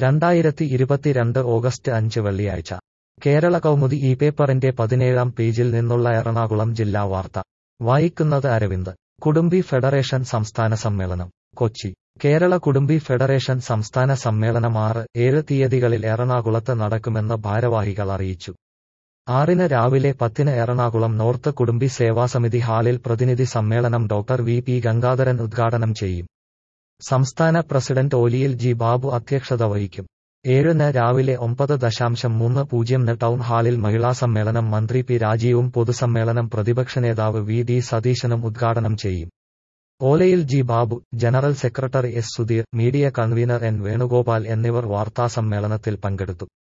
രണ്ടായിരത്തി ഇരുപത്തിരണ്ട് ഓഗസ്റ്റ് അഞ്ച് വെള്ളിയാഴ്ച കേരള കൗമുദി ഈ പേപ്പറിന്റെ പതിനേഴാം പേജിൽ നിന്നുള്ള എറണാകുളം ജില്ലാ വാർത്ത വായിക്കുന്നത് അരവിന്ദ് കുടുംബി ഫെഡറേഷൻ സംസ്ഥാന സമ്മേളനം കൊച്ചി കേരള കുടുംബി ഫെഡറേഷൻ സംസ്ഥാന സമ്മേളനം ആറ് ഏഴ് തീയതികളിൽ എറണാകുളത്ത് നടക്കുമെന്ന് ഭാരവാഹികൾ അറിയിച്ചു ആറിന് രാവിലെ പത്തിന് എറണാകുളം നോർത്ത് കുടുംബി സേവാസമിതി ഹാളിൽ പ്രതിനിധി സമ്മേളനം ഡോക്ടർ വി പി ഗംഗാധരൻ ഉദ്ഘാടനം ചെയ്യും സംസ്ഥാന പ്രസിഡന്റ് ഓലിയിൽ ജി ബാബു അധ്യക്ഷത വഹിക്കും ഏഴിന് രാവിലെ ഒമ്പത് ദശാംശം മൂന്ന് പൂജ്യംന് ടൗൺ ഹാളിൽ മഹിളാ സമ്മേളനം മന്ത്രി പി രാജീവും പൊതുസമ്മേളനം പ്രതിപക്ഷ നേതാവ് വി ഡി സതീശനും ഉദ്ഘാടനം ചെയ്യും ഓലയിൽ G Babu general secretary S Sudheer media convener N Venugopal എന്നിവർ വാർത്താസമ്മേളനത്തിൽ പങ്കെടുത്തു